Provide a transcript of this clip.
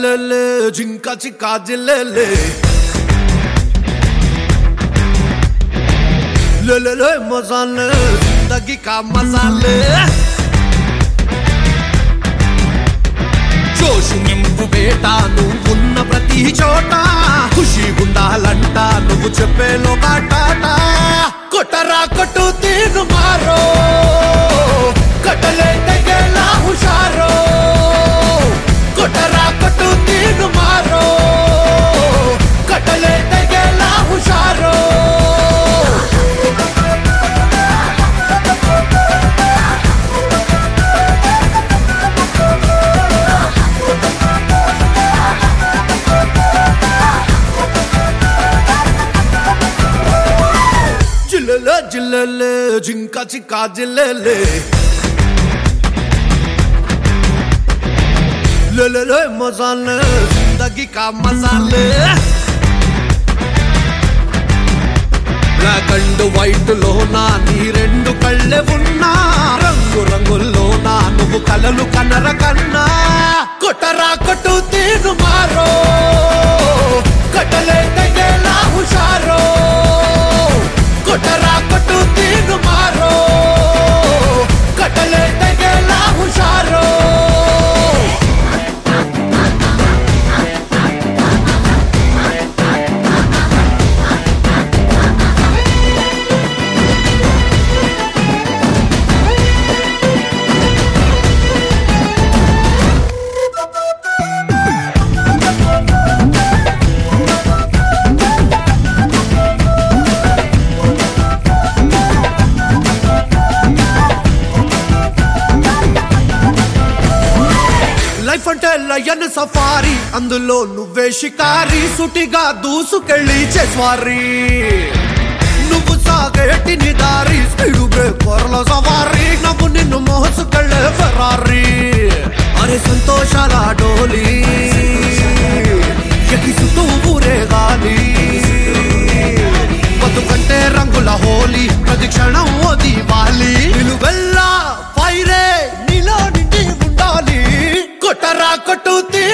జిల్లెలే జింక చిక్క జిల్లెలే లేలే మజాలే జిందగీ కా మజాలే జోషు నింపు బేట నువ్వున్న ప్రతి చోట ఖుషి ఉండాలంట నువ్వు చెప్పేలో కాటాట కొట్టరా కొట్టు తీను మారో కట్టలే తెగేలా హుషారో కొట్టరా కొట్టు తీను మారో కట్టలే తెగేలా హుషారో జిల్లెలే జిల్లెలే జింక చిక్క జిల్లెలే లేలే మజాలే జిందగీ కా మజాలే బ్లాక్ అండ్ వైట్ లోనా నీ రెండు కళ్ళే ఉన్నా రంగు రంగుల్లోనా నువ్వు కలలు కనర కన్నా కొట్టరా కొట్టు తీను మారో కట్టలే తెగేలా హుషారో కొట్టరా కొట్టు తీను మారో కట్టలే తెగేలా హుషారో లైఫ్ అంటే లయన్ సఫారీ అందులో నువ్వే షికారి సుటిగా దూసుకెళ్ళి చేస్వారీ నువ్వు సాగేటి నీ దారి స్పీడు బ్రేకర్ల సవారీ నవ్వు నిన్ను మోసుకెళ్ళే ఫెరారీ అరే సంతోషాల డోలి ఎగిసుతూ ఊరే గాలి బతుకంటే రంగుల హోలీ ప్రతి క్షణం ఓ దీవాలి నిలువెల్లా ఫైరే నీలో నిండి ఉండాలి కొట్టరా కొట్టు తీ